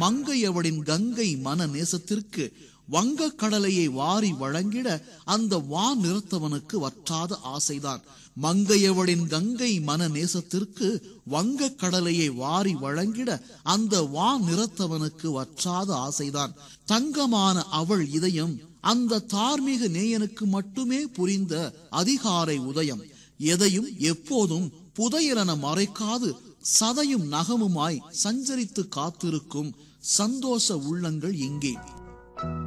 மங்கையவளின் கங்கை மன நேசத்திற்கு வங்க கடலையை வாரி வழங்கிட அந்த வா நிறத்தவனுக்கு வற்றாத ஆசைதான் மங்கையவளின் கங்கை மன நேசத்திற்கு வங்க கடலையை வாரி வழங்கிட அந்த வா நிறத்தவனுக்கு வற்றாத ஆசைதான் தங்கமான அவள் இதயம் அந்த தார்மீக நேயனுக்கு மட்டுமே புரிந்த அதிகாரை உதயம் எதையும் எப்போதும் புதையலென மறைக்காது சதையும் நகமுமாய் சஞ்சரித்து காத்திருக்கும் சந்தோஷ உள்ளங்கள் எங்கே